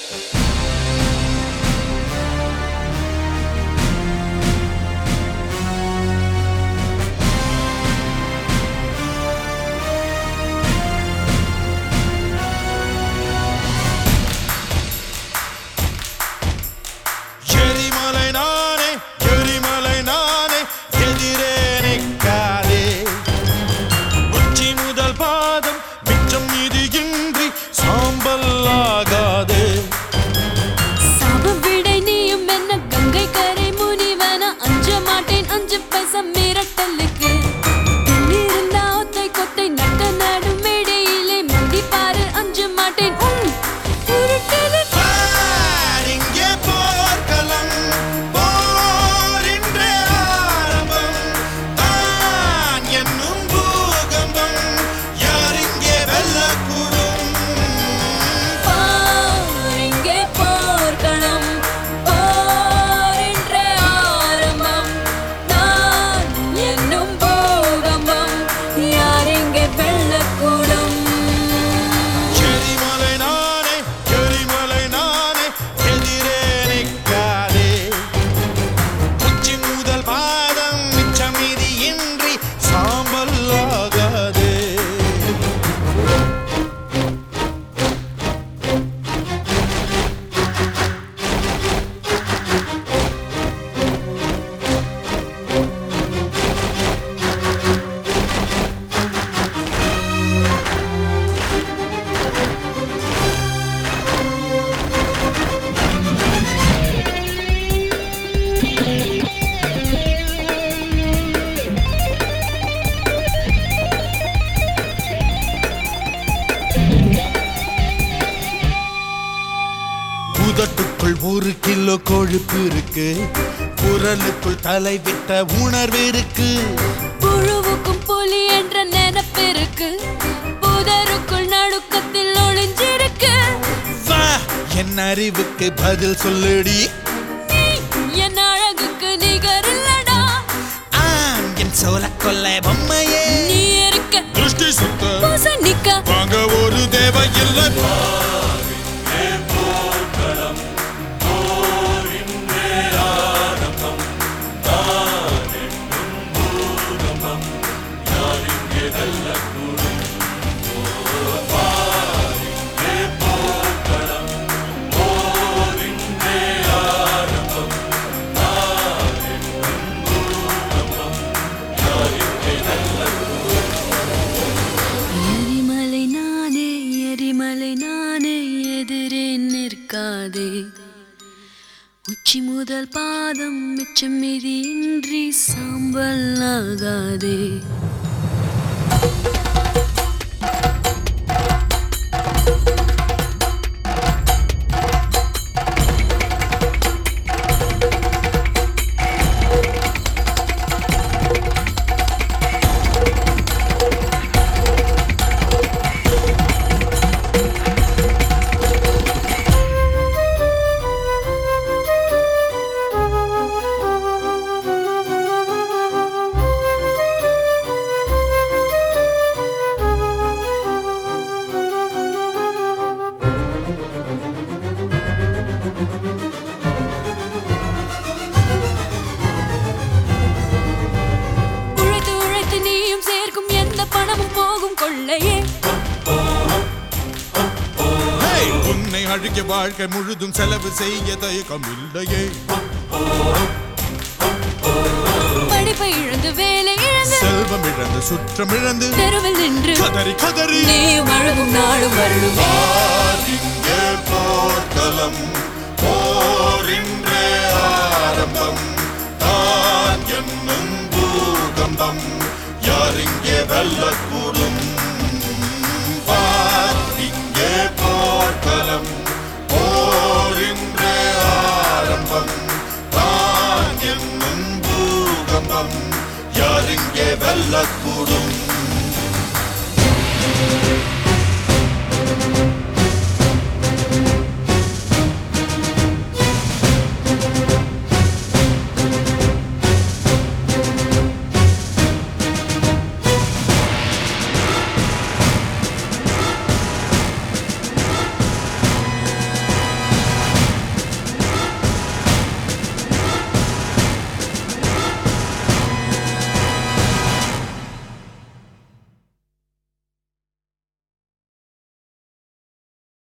எரிமலை நானே எரிமலை நானே எதிரே நிற்காதே உச்சி முதல் பாதம் மிச்சம் மீது இன்றி சாம்பல் ஆகாதே சாபம் விடை நீயும் என்ன கங்கை கரை முனிவன அஞ்ச மாட்டேன் அஞ்சு பைசா மிரட்டலுக்கு இருந்தா ஒத்தை கொத்தை நட்ட நடு மேடையிலே முடி பாரு அஞ்ச மாட்டேன் உன் உருட்டலுக்கு பார், இங்கே போர்க்களம் போரின்றே ஆரம்பம் தான் என்னும் பூகம்பம் யார் இங்கே வெல்லக்கூடும் பார் இங்கே போர்க்களம் போரின்றே ஆரம்பம் நான் என்னும் பூகம்பம் யார் இங்கே வெல்லக்கூடும் எரிமலை நானே எரிமலை நானே எதிரே நிற்காதே உச்சி முதல் பாதம் மிச்சம் மீதி இன்றி சாம்பல் ஆகாதே உதட்டுக்குள் ஒரு கிலோ கொழுப்பு இருக்கு குரலுக்குள் தலை விட்ட உணர்வு இருக்கு புழுவுக்கும் புலி என்ற நினைப்பிருக்கு புதருக்குள் நடுக்கத்தில் ஒளிஞ்சிருக்கு வா என் அறிவுக்கு பதில் சொல்லுடி நீ என் அழகுக்கு நிகரில்லடா ஆம் என் சோல கொல்லை பொம்மையே நீ இருக்க திருஷ்டி சுத்த பூசணிக்க வாங்க ஒரு தேவையில்லை எரிமலை நானே எரிமலை நானே எதிரே நிற்காதே உச்சி முதல் பாதம் மிச்சம் மீதி இன்றி சாம்பல் ஆகாதே உழைத்து உழைத்து நீயும் சேர்க்கும் எந்த பணமும் போகும் கொள்ளையே ஹேய், உன்னை அழுகிய வாழ்க்கை முழுதும் செலவு செய்ய தயக்கம் இல்லையே படிப்பை இழந்து வேலை இழந்து செல்வம் இழந்து சுற்றம் இழந்து தெருவில் நின்று கதறி கதறி நீயும் அழுகும் நாளும் வருளுமே இங்கே போர்க்களம் போரின்றே ஆரம்பம் தான் என்னும் பூகம்பம் யார் இங்கே வெல்லக்கூடும்